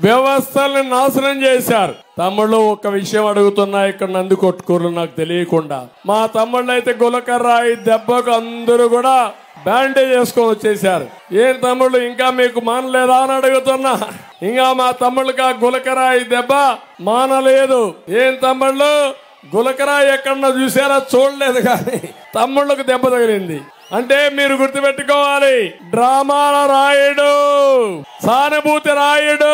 వ్యవస్థల్ని నాశనం చేశారు తమ్ముళ్ళు ఒక విషయం అడుగుతున్నా ఇక్కడ నంది కొట్టుకోరు నాకు తెలియకుండా మా తమ్ముళ్ళు అయితే గులకర్రాయి దెబ్బకు అందరూ కూడా బ్యాండేజ్ చేసుకొని వచ్చేసారు ఏం తమ్ముళ్ళు ఇంకా మీకు మానలేదా అని అడుగుతున్నా ఇంకా మా తమ్ముళ్ళకి ఆ గులకరాయి దెబ్బ మానలేదు ఏం తమ్ముళ్ళు గులకరాయి ఎక్కడన్నా చూసారా చూడలేదు కానీ తమ్ముళ్ళకు దెబ్బ తగిలింది అంటే మీరు గుర్తుపెట్టుకోవాలి డ్రామాల రాయుడు సానుభూతి రాయుడు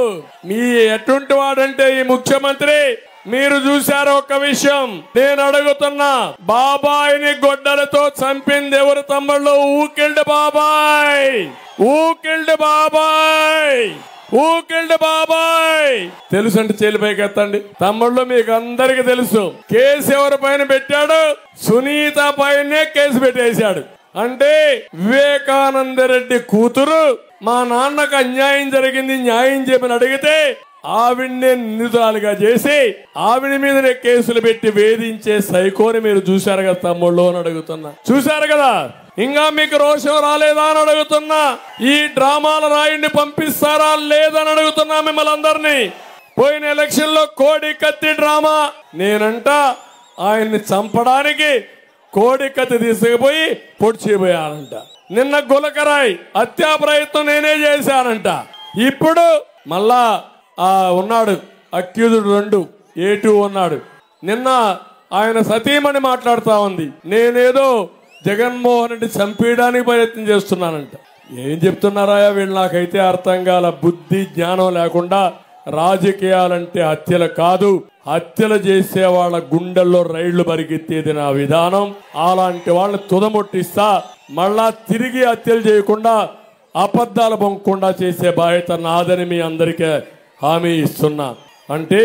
మీ ఎటువంటి వాడంటే ఈ ముఖ్యమంత్రి మీరు చూశారు ఒక్క విషయం నేను అడుగుతున్నా బాబాయిని గొడ్డలతో చంపింది ఎవరు తమ్ముళ్ళు ఊకిల్డ్ బాబాయ్ ఊకిల్డ్ బాబాయ్ ఊకిల్డ్ బాబాయ్ తెలుసు అంటే చేలిపైకి ఎత్తండి తమ్ముళ్ళు మీకు అందరికి తెలుసు కేసు ఎవరి పైన పెట్టాడు సునీత పైనే కేసు పెట్టేశాడు అంటే వివేకానంద రెడ్డి కూతురు మా నాన్నకు అన్యాయం జరిగింది న్యాయం చేయమని అడిగితే ఆవిడ్నే నిందితురాలుగా చేసి ఆవిడ మీదనే కేసులు పెట్టి వేధించే సైకోని మీరు చూశారు కదా తమ్ముళ్ళు అని అడుగుతున్నా చూశారు కదా ఇంకా మీకు రోషం రాలేదా అని అడుగుతున్నా ఈ డ్రామాల రాయిని పంపిస్తారా లేదని అడుగుతున్నా మిమ్మల్ని అందరినీ పోయిన ఎలక్షన్ లో కోడి కత్తి డ్రామా నేనంట ఆయన్ని చంపడానికి కోడి కత్తి తీసుకుపోయి పొడి చేయబోయానంట నిన్న గులకరాయ్ హత్యా ప్రయత్నం నేనే చేశానంట ఇప్పుడు మళ్ళా ఆ ఉన్నాడు అక్యూజుడు రెండు ఏ టూ ఉన్నాడు నిన్న ఆయన సతీమణి మాట్లాడుతా ఉంది నేనేదో జగన్మోహన్ రెడ్డి చంపేయడానికి ప్రయత్నం చేస్తున్నానంట ఏం చెప్తున్నారా వీళ్ళు నాకైతే అర్థం కాల బుద్ధి జ్ఞానం లేకుండా రాజకీయాలంటే హత్యలు కాదు హత్యలు చేసే వాళ్ళ గుండెల్లో రైళ్లు పరిగెత్తేది నా విధానం అలాంటి వాళ్ళని తుదముట్టిస్తా మళ్ళా తిరిగి హత్యలు చేయకుండా అబద్ధాలు పొంగకుండా చేసే బాధ్యత నాదని మీ అందరికీ హామీ ఇస్తున్నా అంటే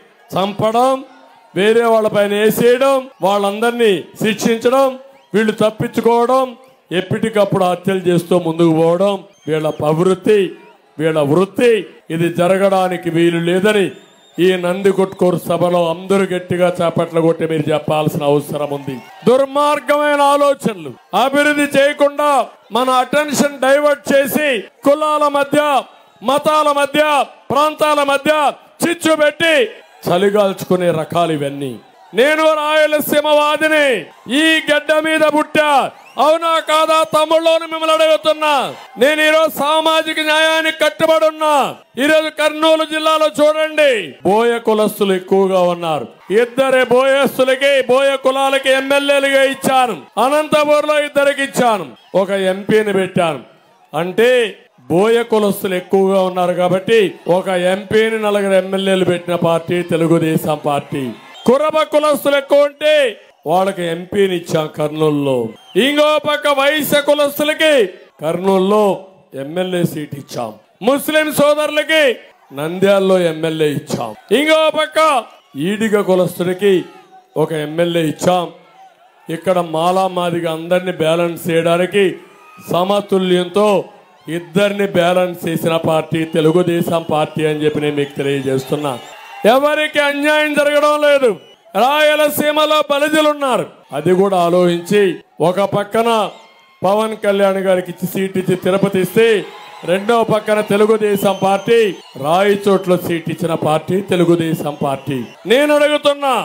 చంపడం వేరే వాళ్ళపైన వేసేయడం వాళ్ళందరినీ శిక్షించడం వీళ్ళు తప్పించుకోవడం ఎప్పటికప్పుడు హత్యలు చేస్తూ ముందుకు పోవడం వీళ్ళ ప్రవృత్తి వీళ్ళ వృత్తి ఇది జరగడానికి వీలు లేదని ఈ నంది కొట్టుకోరు సభలో అందరూ గట్టిగా చేపట్ల కొట్టి మీరు చెప్పాల్సిన అవసరం ఉంది దుర్మార్గమైన ఆలోచనలు అభివృద్ధి చేయకుండా మన అటెన్షన్ డైవర్ట్ చేసి కులాల మధ్య మతాల మధ్య ప్రాంతాల మధ్య చిచ్చు పెట్టి చలిగాల్చుకునే రకాలు ఇవన్నీ నేను రాయలసీమ వాదిని ఈ గడ్డ మీద పుట్టా అవునా కాదా తమ్ముళ్ళని మిమ్మల్ని అడుగుతున్నా నేను ఈరోజు సామాజిక న్యాయానికి కట్టుబడి ఉన్నా ఈరోజు కర్నూలు జిల్లాలో చూడండి బోయ కులస్తులు ఎక్కువగా ఉన్నారు ఇద్దరే బోయస్తులకి బోయ కులాలకి ఎమ్మెల్యేలుగా ఇచ్చాను అనంతపూర్లో ఇద్దరికి ఇచ్చాను ఒక ఎంపీని పెట్టాను అంటే బోయ కులస్తులు ఎక్కువగా ఉన్నారు కాబట్టి ఒక ఎంపీని నలుగురు ఎమ్మెల్యేలు పెట్టిన పార్టీ తెలుగుదేశం పార్టీ కురబ కులస్తులు ఎక్కువ ఉంటే వాళ్ళకి ఎంపీని ఇచ్చాం కర్నూలులో ఇంకో పక్క వైశ్య కులస్తులకి కర్నూలులో ఎమ్మెల్యే సీట్ ఇచ్చాం ముస్లిం సోదరులకి నంద్యాలలో ఎమ్మెల్యే ఇచ్చాం ఇంకో పక్క ఈడిగ కులస్తులకి ఒక ఎమ్మెల్యే ఇచ్చాం ఇక్కడ మాలా మాదిగా అందరిని బ్యాలెన్స్ చేయడానికి సమతుల్యంతో ఇద్దరిని బ్యాలెన్స్ చేసిన పార్టీ తెలుగుదేశం పార్టీ అని చెప్పి నేను మీకు తెలియజేస్తున్నా ఎవరికి అన్యాయం జరగడం లేదు రాయలసీమలో బలిజలు ఉన్నారు అది కూడా ఆలోచించి ఒక పక్కన పవన్ కళ్యాణ్ గారికి ఇచ్చి సీట్ ఇచ్చి తిరుపతి ఇస్తే రెండో పక్కన తెలుగుదేశం పార్టీ రాయచోట్ల సీట్ ఇచ్చిన పార్టీ తెలుగుదేశం పార్టీ నేను అడుగుతున్నా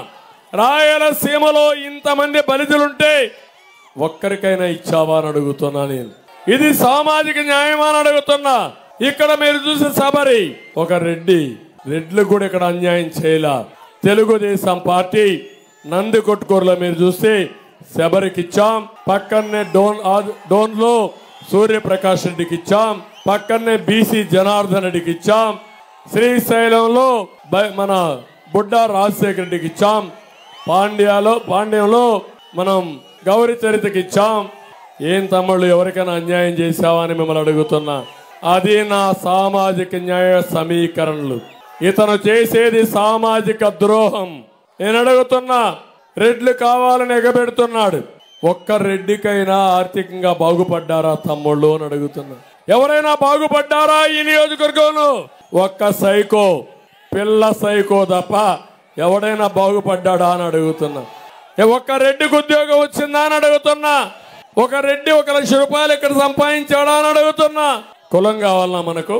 రాయలసీమలో ఇంతమంది బలిజలుంటే ఒక్కరికైనా ఇచ్చావా అని అడుగుతున్నా నేను ఇది సామాజిక న్యాయం అని అడుగుతున్నా ఇక్కడ మీరు చూసే సబరి ఒక రెడ్డి రెడ్లు కూడా ఇక్కడ అన్యాయం చేయలా తెలుగుదేశం పార్టీ నంది కొట్టుకూరులో మీరు చూస్తే శబరికి ఇచ్చాం పక్కనే డోన్ ఆద్- డోన్ లో సూర్యప్రకాష్ రెడ్డికి ఇచ్చాం పక్కనే బీసీ జనార్దన్ రెడ్డికి ఇచ్చాం శ్రీశైలంలో బ- మన బుడ్డా రాజశేఖర రెడ్డికి ఇచ్చాం పాండ్యాలో పాండ్యంలో మనం గౌరీ చరితకి ఇచ్చాం ఏం తమ్ముళ్ళు ఎవరికైనా అన్యాయం చేశావా అని మిమ్మల్ని అడుగుతున్నా అది నా సామాజిక న్యాయ సమీకరణలు ఇతను చేసేది సామాజిక ద్రోహం నేను అడుగుతున్నా రెడ్లు కావాలని ఎగబెడుతున్నాడు ఒక్క రెడ్డికైనా ఆర్థికంగా బాగుపడ్డారా తమ్ముళ్ళు అని అడుగుతున్నా ఎవరైనా బాగుపడ్డారా ఈ నియోజకవర్గంలో ఒక్క సైకో పిల్ల సైకో తప్ప ఎవడైనా బాగుపడ్డాడా అని అడుగుతున్నా ఏ ఒక్క రెడ్డికి ఉద్యోగం వచ్చిందా అని అడుగుతున్నా ఒక రెడ్డి ఒక లక్ష రూపాయలు ఇక్కడ సంపాదించాడా అని అడుగుతున్నా కులం కావాలన్నా మనకు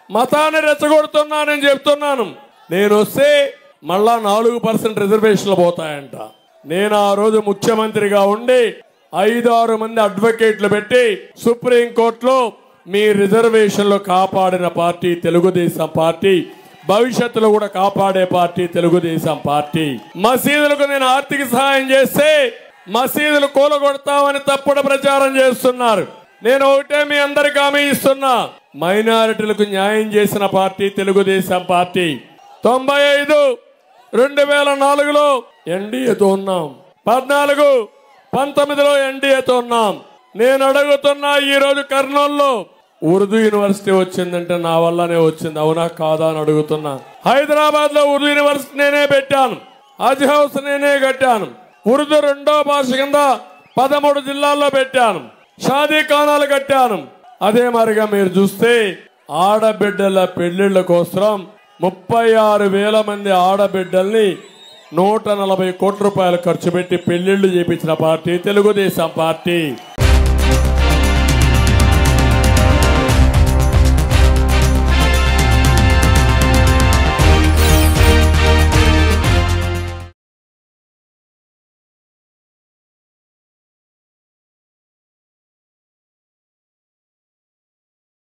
మతాన్ని రెచ్చగొడుతున్నానని చెప్తున్నాను నేను వస్తే మళ్ళా నాలుగు పర్సెంట్ రిజర్వేషన్లు పోతాయంట నేను ఆ రోజు ముఖ్యమంత్రిగా ఉండి ఐదు ఆరు మంది అడ్వకేట్లు పెట్టి సుప్రీం కోర్టులో మీ రిజర్వేషన్లు కాపాడిన పార్టీ తెలుగుదేశం పార్టీ భవిష్యత్తులో కూడా కాపాడే పార్టీ తెలుగుదేశం పార్టీ మసీదులకు నేను ఆర్థిక సహాయం చేస్తే మసీదులు కూలగొడతామని తప్పుడు ప్రచారం చేస్తున్నారు నేను ఒకటే మీ అందరికి హామీ ఇస్తున్నా మైనారిటీలకు న్యాయం చేసిన పార్టీ తెలుగుదేశం పార్టీ తొంభై ఐదు రెండు వేల నాలుగులో ఎన్డీఏతో ఉన్నాం పద్నాలుగు పంతొమ్మిదిలో ఎన్డీఏతో ఉన్నాం నేను అడుగుతున్నా ఈ రోజు కర్నూలులో ఉర్దూ యూనివర్సిటీ వచ్చిందంటే నా వల్లనే వచ్చింది అవునా కాదా అని అడుగుతున్నా హైదరాబాద్ లో ఉర్దూ యూనివర్సిటీ నేనే పెట్టాను హజ్ హౌస్ నేనే కట్టాను ఉర్దూ రెండో భాష కింద పదమూడు జిల్లాల్లో పెట్టాను షాదీ ఖానాలు కట్టాను అదే మరిగా మీరు చూస్తే ఆడబిడ్డల పెళ్లిళ్ల కోసం ముప్పై ఆరు వేల మంది ఆడబిడ్డల్ని నూట నలభై కోట్ల రూపాయలు ఖర్చు పెట్టి పెళ్లిళ్లు చేపించిన పార్టీ తెలుగుదేశం పార్టీ